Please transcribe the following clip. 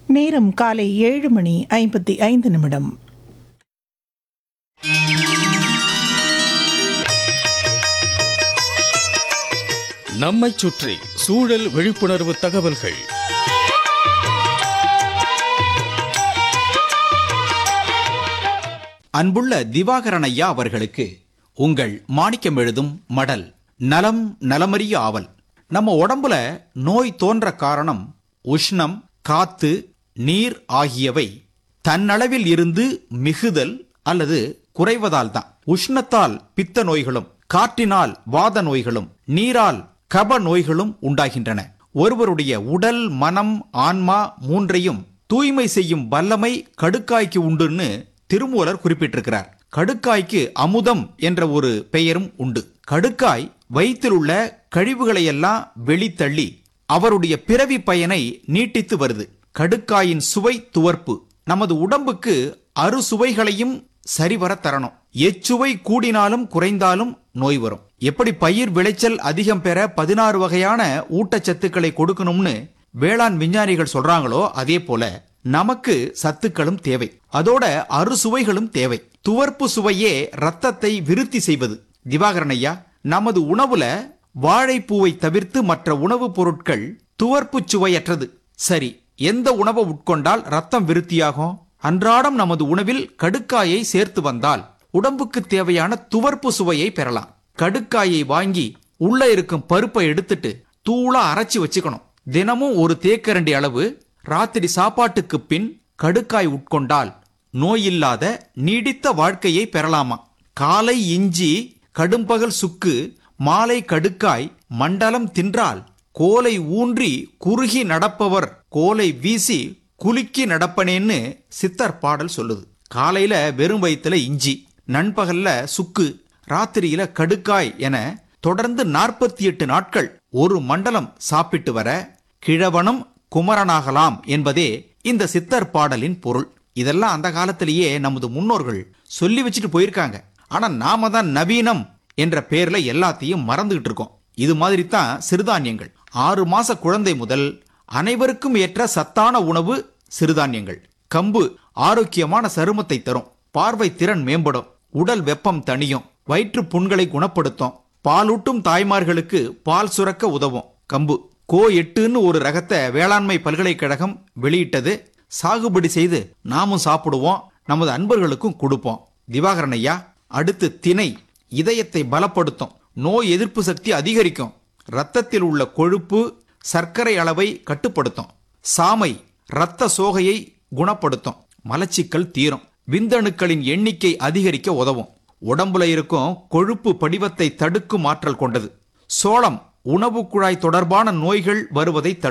நேரம் காலை ஏழு மணி ஐம்பத்தி ஐந்து நிமிடம் நம்மைச் சுற்றி சூழல் விழிப்புணர்வு தகவல்கள் அன்புள்ள திவாகரன் ஐயா அவர்களுக்கு உங்கள் மாணிக்கம் எழுதும் மடல் நலம் நலமறிய ஆவல் நம்ம உடம்புல நோய் தோன்ற காரணம் உஷ்ணம் காத்து நீர் ஆகியவை தன்னளவில் இருந்து மிகுதல் அல்லது குறைவதால் தான் உஷ்ணத்தால் பித்த நோய்களும் காற்றினால் வாத நோய்களும் நீரால் கப நோய்களும் உண்டாகின்றன ஒருவருடைய உடல் மனம் ஆன்மா மூன்றையும் தூய்மை செய்யும் வல்லமை கடுக்காய்க்கு உண்டுன்னு திருமூலர் குறிப்பிட்டிருக்கிறார் கடுக்காய்க்கு அமுதம் என்ற ஒரு பெயரும் உண்டு கடுக்காய் வயிற்றில் உள்ள கழிவுகளை எல்லாம் வெளித்தள்ளி அவருடைய பிறவி பயனை நீட்டித்து வருது கடுக்காயின் சுவை துவர்ப்பு நமது உடம்புக்கு அறுசுவைகளையும் சரிவர தரணும் எச்சுவை கூடினாலும் குறைந்தாலும் நோய் வரும் எப்படி பயிர் விளைச்சல் அதிகம் பெற பதினாறு வகையான ஊட்டச்சத்துக்களை கொடுக்கணும்னு வேளாண் விஞ்ஞானிகள் சொல்றாங்களோ அதே போல நமக்கு சத்துக்களும் தேவை அதோட அறுசுவைகளும் தேவை துவர்ப்பு சுவையே ரத்தத்தை விருத்தி செய்வது திவாகரன் ஐயா நமது உணவுல வாழைப்பூவை தவிர்த்து மற்ற உணவுப் பொருட்கள் துவர்ப்பு சுவையற்றது சரி எந்த உணவை உட்கொண்டால் ரத்தம் விருத்தியாகும் அன்றாடம் நமது உணவில் கடுக்காயை சேர்த்து வந்தால் உடம்புக்கு தேவையான துவர்ப்பு சுவையை பெறலாம் கடுக்காயை வாங்கி உள்ள இருக்கும் பருப்பை எடுத்துட்டு தூளா அரைச்சு வச்சுக்கணும் தினமும் ஒரு தேக்கரண்டி அளவு ராத்திரி சாப்பாட்டுக்கு பின் கடுக்காய் உட்கொண்டால் நோயில்லாத நீடித்த வாழ்க்கையை பெறலாமா காலை இஞ்சி கடும்பகல் சுக்கு மாலை கடுக்காய் மண்டலம் தின்றால் கோலை ஊன்றி குறுகி நடப்பவர் கோலை வீசி குலுக்கி நடப்பனேன்னு சித்தர் பாடல் சொல்லுது காலையில வெறும் வயித்துல இஞ்சி நண்பகல்ல சுக்கு ராத்திரியில கடுக்காய் என தொடர்ந்து நாற்பத்தி எட்டு நாட்கள் ஒரு மண்டலம் சாப்பிட்டு வர கிழவனும் குமரனாகலாம் என்பதே இந்த சித்தர் பாடலின் பொருள் இதெல்லாம் அந்த காலத்திலேயே நமது முன்னோர்கள் சொல்லி வச்சுட்டு போயிருக்காங்க ஆனா நாம தான் நவீனம் என்ற பேர்ல எல்லாத்தையும் மறந்துகிட்டு இருக்கோம் இது மாதிரி தான் சிறுதானியங்கள் ஆறு மாச குழந்தை முதல் அனைவருக்கும் ஏற்ற சத்தான உணவு சிறுதானியங்கள் கம்பு ஆரோக்கியமான சருமத்தை தரும் பார்வை திறன் மேம்படும் உடல் வெப்பம் தணியும் வயிற்று புண்களை குணப்படுத்தும் பாலூட்டும் தாய்மார்களுக்கு பால் சுரக்க உதவும் கம்பு கோ எட்டுன்னு ஒரு ரகத்தை வேளாண்மை பல்கலைக்கழகம் வெளியிட்டது சாகுபடி செய்து நாமும் சாப்பிடுவோம் நமது அன்பர்களுக்கும் கொடுப்போம் திவாகரன் ஐயா அடுத்து திணை இதயத்தை பலப்படுத்தும் நோய் எதிர்ப்பு சக்தி அதிகரிக்கும் இரத்தத்தில் உள்ள கொழுப்பு சர்க்கரை அளவை கட்டுப்படுத்தும் சாமை இரத்த சோகையை குணப்படுத்தும் மலச்சிக்கல் தீரும் விந்தணுக்களின் எண்ணிக்கை அதிகரிக்க உதவும் உடம்புல இருக்கும் கொழுப்பு படிவத்தை தடுக்கும் ஆற்றல் கொண்டது சோளம் உணவு குழாய் தொடர்பான நோய்கள் வருவதை தடுக்கும்